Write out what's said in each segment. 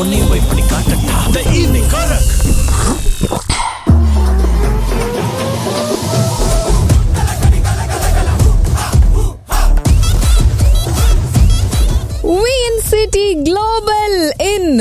உன்னையும் போய் பண்ணி காட்டட்டா த ஈவினிங் காரக் சிட்டி குளோபல் இன்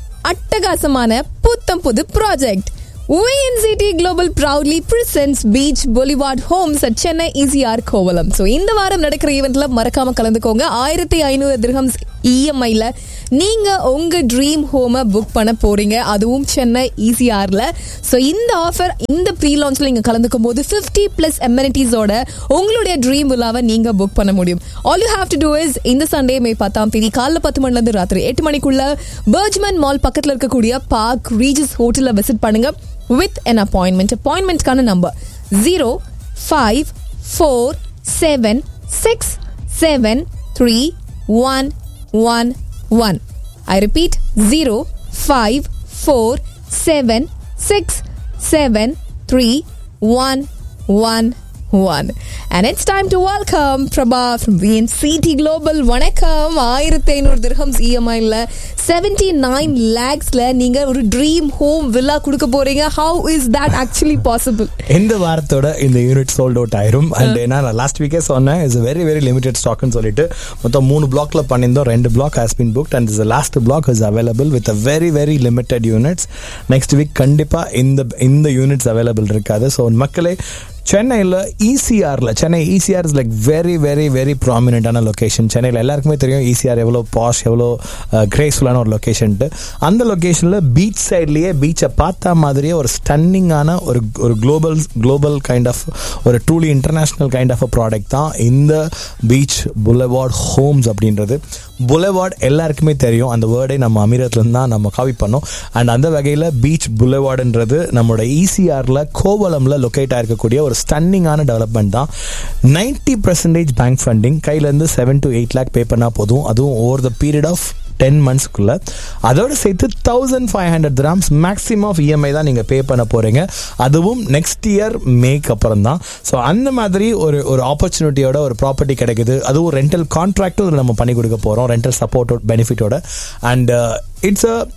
அட்டகாசமான புத்தம் புது project city global proudly presents beach boulevard homes at Chennai ECR Kovalam so இந்த வாரம் நடக்கிற ஈவெண்ட்ல மறக்காம கலந்துக்கோங்க ஆயிரத்தி ஐநூறு திரஹம்ஸ் இஎம்ஐல நீங்க உங்க ட்ரீம் ஹோமை புக் பண்ண போறீங்க அதுவும் சென்னை இசிஆர்ல ஸோ இந்த ஆஃபர் இந்த ப்ரீ லான்ச்ல நீங்க கலந்துக்கும் போது ஃபிஃப்டி பிளஸ் எம்எனிட்டிஸோட உங்களுடைய ட்ரீம் விழாவை நீங்க புக் பண்ண முடியும் all you have to do is இந்த சண்டே மே பத்தாம் தேதி காலைல பத்து மணில இருந்து ராத்திரி எட்டு மணிக்குள்ள பர்ஜ்மன் மால் பக்கத்துல இருக்கக்கூடிய பார்க் ரீஜஸ் ஹோட்டல்ல விசிட் பண்ணுங்க வித் an appointment அப்பாயின்மெண்ட்கான number zero five four seven six seven three one one one I repeat zero five four seven six seven three one one one and it's time to welcome Prabha from VNCT global வணக்கம் ஆயிரத்தி ஐநூறு dirhams இஎம்ஐல seventy nine லேக்ஸ்ல நீங்க ஒரு dream home villa கொடுக்க போறீங்க how is that actually possible இந்த வாரத்தோட இந்த யூனிட் சோல்ட் அவுட் ஆயிரும் அண்ட் ஏன்னா நான் லாஸ்ட் வீக்கே சொன்னேன் இஸ் வெரி வெரி லிமிடெட் ஸ்டாக்னு சொல்லிட்டு மொத்தம் மூணு பிளாக்ல பண்ணியிருந்தோம் ரெண்டு block has been book and is last block is available with a very very limited units next week கண்டிப்பா இந்த இந்த யூனிட்ஸ் அவைலபிள் இருக்காது ஸோ மக்களே சென்னையில் இசிஆரில் Chennai ECR is like very very very ப்ராமினெண்ட்டான லொக்கேஷன் சென்னையில் எல்லாருக்குமே தெரியும் இசிஆர் எவ்வளோ பாஷ் எவ்வளோ கிரேஸ்ஃபுல்லான ஒரு லொக்கேஷன்ட்டு அந்த லொக்கேஷனில் பீச் சைட்லேயே பீச்சை பார்த்தா மாதிரியே ஒரு ஸ்டன்னிங்கான ஒரு ஒரு குளோபல் குளோபல் கைண்ட் ஆஃப் ஒரு truly international kind of a product தான் இந்த பீச் புலவார்ட் ஹோம்ஸ் அப்படின்றது புலவார்ட் எல்லாருக்குமே தெரியும் அந்த வேர்டை நம்ம அமீரத்துலேருந்து தான் நம்ம காவி பண்ணோம் அண்ட் அந்த வகையில் பீச் புலவார்டுன்றது நம்மளோட இசிஆரில் கோவலமில் லொக்கேட் ஆயிருக்கக்கூடிய ஒரு ஸ்டன்னிங்கான டெவலப்மெண்ட் தான் நைன்டி பர்சன்டேஜ் பேங்க் ஃபண்டிங் கையிலேருந்து seven to eight lakh pay பண்ணால் போதும் அதுவும் over the period of ten மந்த்ஸ்க்குள்ள அதோட சேர்த்து thousand five hundred grams maximum of EMI தான் நீங்கள் பே பண்ண போகிறீங்க அதுவும் நெக்ஸ்ட் இயர் மேக்கு அப்புறம் தான் ஸோ அந்த மாதிரி ஒரு ஒரு ஆப்பர்ச்சுனிட்டியோட ஒரு ப்ராப்பர்ட்டி கிடைக்குது அதுவும் ரெண்டல் கான்ட்ராக்டும் நம்ம பண்ணி கொடுக்க போகிறோம் ரெண்டல் சப்போர்ட் பெனிஃபிட்டோட and it's a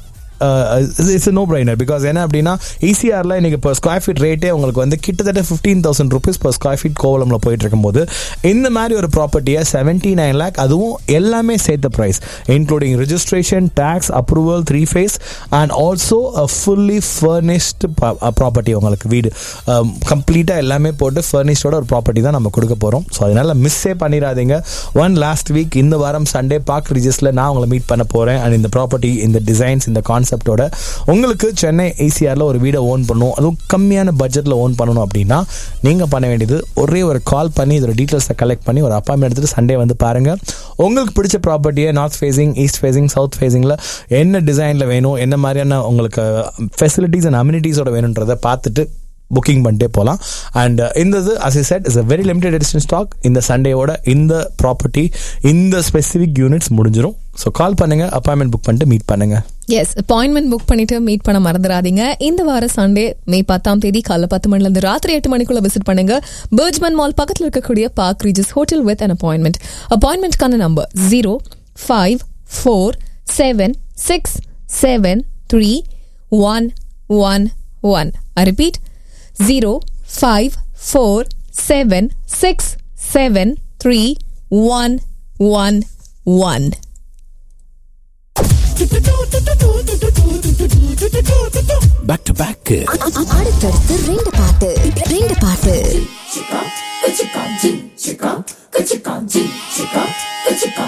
it's no brainer because என்ன அப்படின்னா ஈசிஆரில் இன்னைக்கு இப்போ ஸ்கொயர் ஃபீட் ரேட்டே உங்களுக்கு வந்து கிட்டத்தட்ட fifteen thousand rupees per square feet கோவலமில் போயிட்டு இருக்கும்போது இந்த மாதிரி ஒரு ப்ராப்பர்ட்டியை செவன்டி நைன் லேக் அதுவும் எல்லாமே சேர்த்த price including registration tax approval three phase and also fully furnished property உங்களுக்கு வீடு கம்ப்ளீட்டாக எல்லாமே போட்டு ஃபர்னிஷ்டோட ஒரு ப்ராப்பர்ட்டி தான் நம்ம கொடுக்க போகிறோம் ஸோ அதனால் மிஸ்ஸே பண்ணிடாதீங்க ஒன் லாஸ்ட் வீக் இந்த வாரம் சண்டே பார்க் ரிஜிஸில் நான் உங்களை மீட் பண்ண போகிறேன் அண்ட் இந்த ப்ராப்பர்ட்டி இந்த டிசைன்ஸ் இந்த கான்செப்டோட உங்களுக்கு சென்னை ஏசிஆரில் ஒரு வீடை ஓன் பண்ணணும் அதுவும் கம்மியான பட்ஜெட்டில் ஓன் பண்ணணும் அப்படின்னா நீங்கள் பண்ண வேண்டியது ஒரே ஒரு கால் பண்ணி இதோட டீட்டெயில்ஸை கலெக்ட் பண்ணி ஒரு அப்பாயின்மெண்ட் எடுத்துட்டு சண்டே வந்து பாருங்கள் உங்களுக்கு பிடிச்ச ப்ராப்பர்ட்டியை north facing east facing south ஃபேஸிங்கில் என்ன டிசைனில் வேணும் என்ன மாதிரியான உங்களுக்கு ஃபெசிலிட்டிஸ் அண்ட் அம்யூனிட்டிஸோட வேணுன்றதை பார்த்துட்டு புக்கிங் பண்ணிட்டே போகலாம் அண்ட் இந்த இது as I said is a very limited edition stock இந்த சண்டேவோட இந்த ப்ராப்பர்ட்டி இந்த ஸ்பெசிஃபிக் யூனிட்ஸ் முடிஞ்சிடும் ஸோ கால் பண்ணுங்க அப்பாயின்மெண்ட் புக் பண்ணிட்டு மீட் பண்ணுங்க எஸ் அப்பாயின்மெண்ட் புக் பண்ணிட்டு மீட் பண்ண மறந்துடாதீங்க இந்த வார சண்டே மே பத்தாம் தேதி காலைல பத்து மணில இருந்து ராத்திரி எட்டு மணிக்குள்ள விசிட் பண்ணுங்க பர்ஜ்மன் மால் பக்கத்தில் இருக்கக்கூடிய park Regis hotel with an appointment அப்பாயின்மெண்ட்கான number zero five four seven six seven three one one one I repeat zero five four seven six seven three one one one back to back அடுத்தடுத்து ரெண்டு பாட்டு ரெண்டு பாட்டு Chica, chica, chica, chica, chica, chica, chica, chica,